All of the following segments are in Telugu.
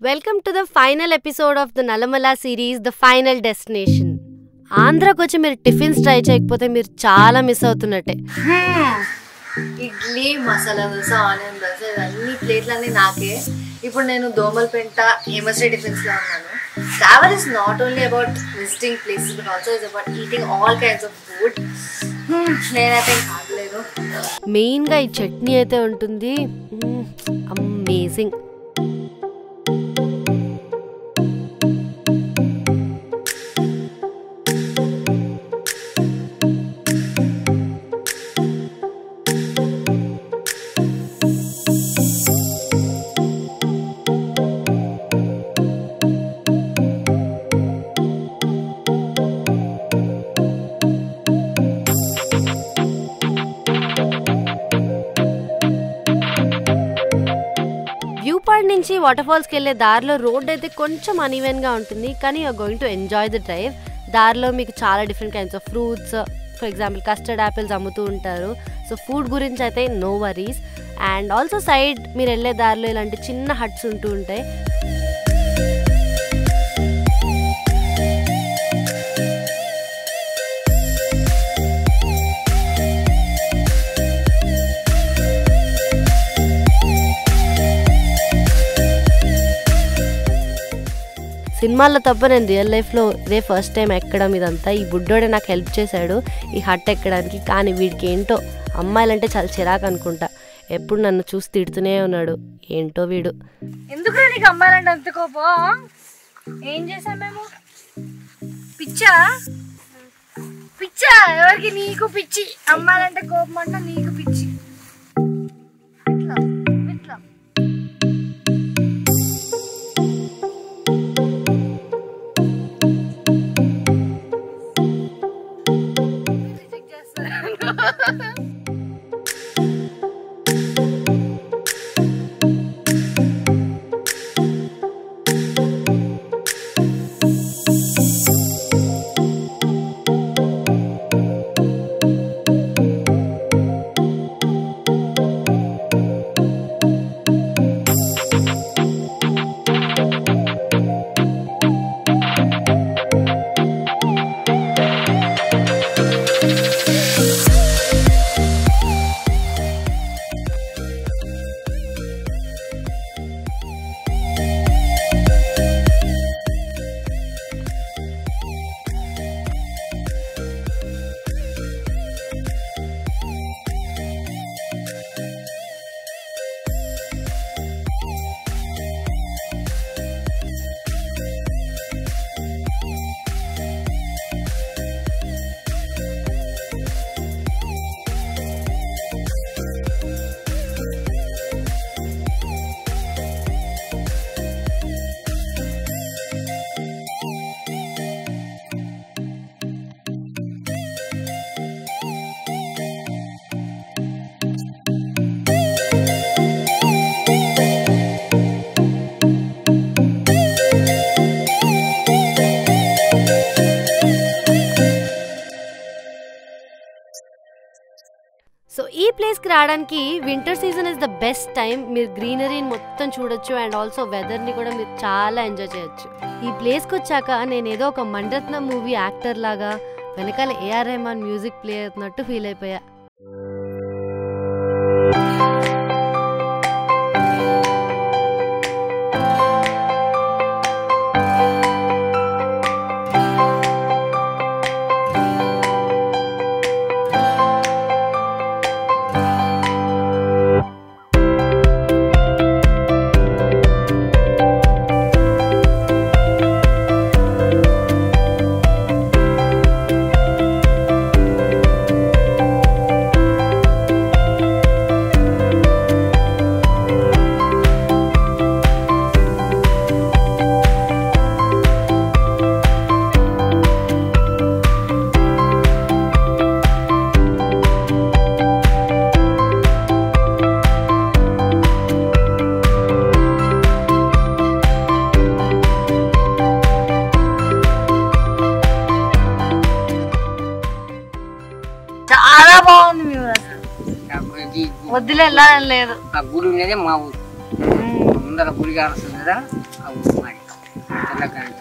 Welcome to the final episode of the Nallamala series the final destination ఆంధ్రాకి వచ్చి మీరు టిఫిన్స్ ట్రై చేయకపోతే మీరు చాలా మిస్ అవుతున్నట్టే ఇడ్లీ మసాలా దోశ ఆనియన్ దోశ ఇవన్నీ ప్లేట్లన్నీ నాకే ఇప్పుడు నేను దోమలపెంట హేమశ్రీ టిఫిన్స్ లో ఉన్నాను travel is not only about visiting places but also is about eating all kinds of food నేనైతే కాగలేదు మెయిన్గా ఈ చట్నీ అయితే ఉంటుంది అమేజింగ్ వ్యూ పాయింట్ నుంచి వాటర్ ఫాల్స్కి వెళ్ళే దారిలో రోడ్ అయితే కొంచెం అన్ఈవెన్గా ఉంటుంది కానీ you are going to enjoy the drive దారిలో మీకు చాలా different kinds of fruits for example custard apples అమ్ముతూ ఉంటారు సో ఫుడ్ గురించి అయితే no worries and also side మీరు వెళ్ళే దారిలో ఇలాంటి చిన్న హట్స్ ఉంటూ ఉంటాయి సినిమాల్లో తప్ప నేను రియల్ లైఫ్లో ఇదే ఫస్ట్ టైం ఎక్కడం ఇదంతా ఈ బుడ్డోడే నాకు హెల్ప్ చేశాడు ఈ హట్ ఎక్కడానికి కానీ వీడికి ఏంటో అమ్మాయిలంటే చాలా చిరాకు అనుకుంటా ఎప్పుడు నన్ను చూసి తిడుతూనే ఉన్నాడు ఏంటో వీడు ఎందుకు నీకు అమ్మాయిలంటే అంత కోపం ఏం చేసాం మేము పిచ్చా పిచ్చా ఎవరికి నీకు పిచ్చి అమ్మాయిలంటే కోపం అంట నీకు పిచ్చి ఇట్లా ఇట్లా రిజెక్ట్ చేస్తారు సో ఈ ప్లేస్కి రావడానికి winter season is the best time మీరు గ్రీనరీని మొత్తం చూడొచ్చు అండ్ ఆల్సో వెదర్ని కూడా మీరు చాలా ఎంజాయ్ చేయొచ్చు ఈ ప్లేస్కి వచ్చాక నేను ఏదో ఒక మండరత్న మూవీ యాక్టర్ లాగా వెనకాల ఏఆర్ రెహమాన్ మ్యూజిక్ ప్లే అవుతున్నట్టు ఫీల్ అయిపోయా చాలా బాగుంది మేము అసలు ఇది వద్దులే వెళ్ళాలని లేదు ఆ గుడి ఉన్నదే మా ఊరు ముందర గుడి కానొస్తుంది కదా ఆ ఊరు మాది తెల్లకాంతి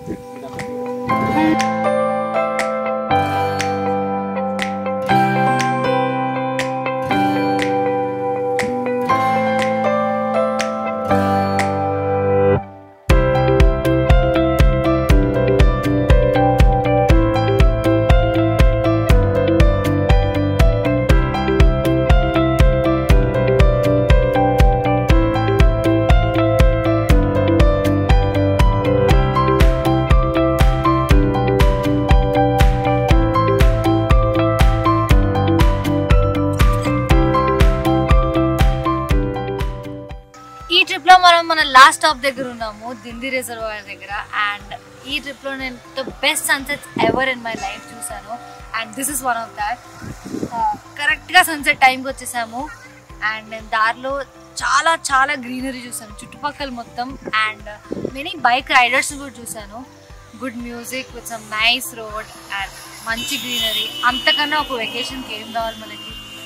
ఈ ట్రిప్ లో మనం మన లాస్ట్ స్టాప్ దగ్గర ఉన్నాము దిండి రిజర్వాయర్ దగ్గర అండ్ ఈ ట్రిప్ లో నేను the best sunsets ever in my life చూసాను and this is one of that correct గా సన్సెట్ టైంకి వచ్చేసాము అండ్ నేను దారిలో చాలా చాలా గ్రీనరీ చూసాను చుట్టుపక్కల మొత్తం అండ్ మెనీ బైక్ రైడర్స్ కూడా చూసాను good music with some nice road and మంచి గ్రీనరీ అంతకన్నా ఒక వెకేషన్కి ఏం కావాలి మనకి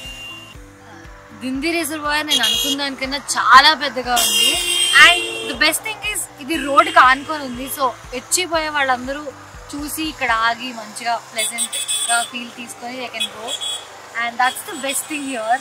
దింది రిజర్వాయర్ నేను అనుకున్న దానికన్నా చాలా పెద్దగా ఉంది and the best thing is ఇది రోడ్ ఆనుకొని ఉంది సో ఎచ్చిపోయే వాళ్ళందరూ చూసి ఇక్కడ ఆగి మంచిగా ప్లెజెంట్ గా ఫీల్ తీసుకొని they can go and that's the best thing here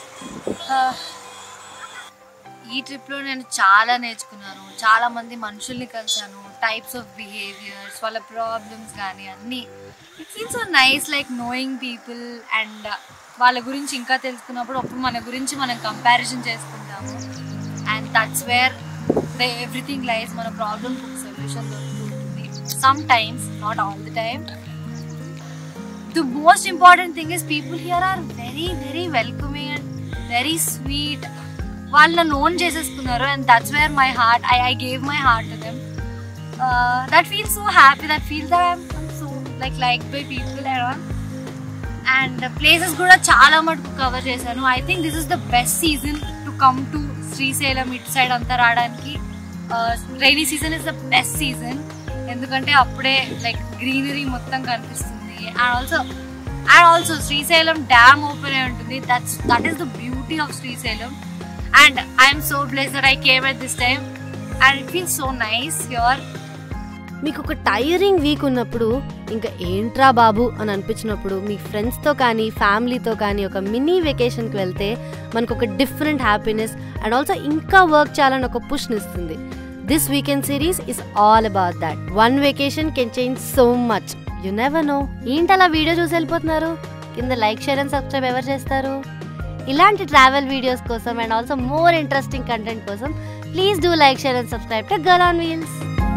ఈ ట్రిప్లో నేను చాలా నేర్చుకున్నాను చాలా మంది మనుషుల్ని కలిసాను టైప్స్ ఆఫ్ బిహేవియర్స్ వాళ్ళ ప్రాబ్లమ్స్ కానీ అన్నీ it feel so nice like knowing people and వాళ్ళ గురించి ఇంకా తెలుసుకున్నప్పుడు అప్పుడు మన గురించి మనం కంపారిజన్ చేసుకుంటాము and that's where the everything lies మన ప్రాబ్లమ్కి ఒక సొల్యూషన్ దొరుకుతుంది sometimes not all the time the most important thing is people here are very very welcoming and very sweet వాళ్ళని ఓన్ చేసేసుకున్నారు and that's where my heart I I gave my heart to them that feel so happy that feel that I'm so like like by people around and places కూడా చాలా మటుకు కవర్ చేశాను I think this is the best season to come to Srisailam ఇటు సైడ్ అంతా రావడానికి rainy season is the best season ఎందుకంటే అప్పుడే లైక్ గ్రీనరీ మొత్తం కనిపిస్తుంది and also and also Srisailam dam open అయి ఉంటుంది that's that is the beauty of Srisailam and I'm so bless that I came at this time and it feel so nice your మీకు ఒక టైరింగ్ వీక్ ఉన్నప్పుడు ఇంకా ఏంట్రా బాబు అని అనిపించినప్పుడు మీ ఫ్రెండ్స్తో కానీ ఫ్యామిలీతో కానీ ఒక మినీ వెకేషన్కి వెళ్తే మనకు ఒక డిఫరెంట్ హ్యాపీనెస్ అండ్ ఆల్సో ఇంకా వర్క్ చేయాలని ఒక పుష్ని ఇస్తుంది this weekend series is all about that one vacation can change so much you never know ఏంటి అలా వీడియో చూసి వెళ్ళిపోతున్నారు కింద లైక్ షేర్ అండ్ సబ్స్క్రైబ్ ఎవరు చేస్తారు ఇలాంటి ట్రావెల్ వీడియోస్ కోసం and also more interesting content కోసం please do like share and subscribe to girl on wheels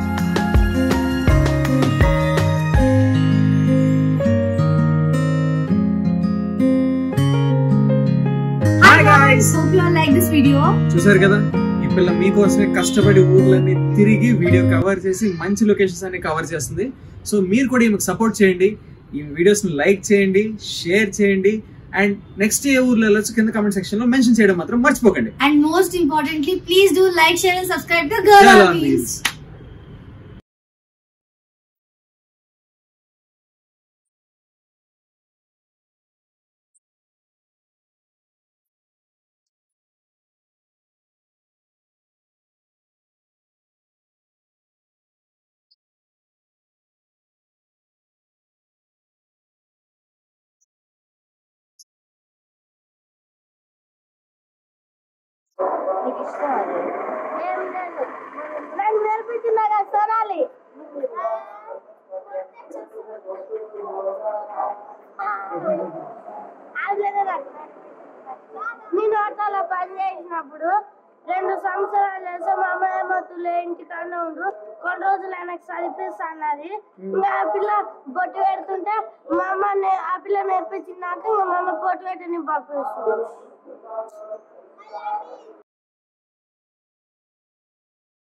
hi guys Hope you all like this video. చూసారు కదా ఈ పిల్ల మీకోసమే కష్టపడి ఊర్లన్నీ తిరిగి వీడియో కవర్ చేసి మంచి లొకేషన్స్ అన్ని కవర్ చేస్తుంది సో మీరు కూడా ఈమెకు సపోర్ట్ చేయండి ఈ వీడియోస్ ని లైక్ చేయండి షేర్ చేయండి అండ్ నెక్స్ట్ ఏ ఊర్లో వెళ్ళొచ్చు కింద కామెంట్ సెక్షన్ లో మెన్షన్ చేయడం మాత్రం మర్చిపోకండి And most importantly, please do like, share, and subscribe to Girl Girl on on Wheels. Wheels. నాకు నేర్పించిందాక సోనాలి నేను ఆటోలో పని చేసినప్పుడు రెండు సంవత్సరాలు వేస్తే మా అమ్మ ఏమవుతులే ఇంటికన్నా ఉండు కొన్ని రోజులు ఆయనకు చదివిస్తా అన్నది ఇంకా ఆ పిల్ల బొట్టు పెడుతుంటే మా అమ్మ నే- ఆ పిల్ల నేర్పించినాక ఇంకా మా అమ్మ బొట్టు పెట్టి నేను పంపిస్తుంది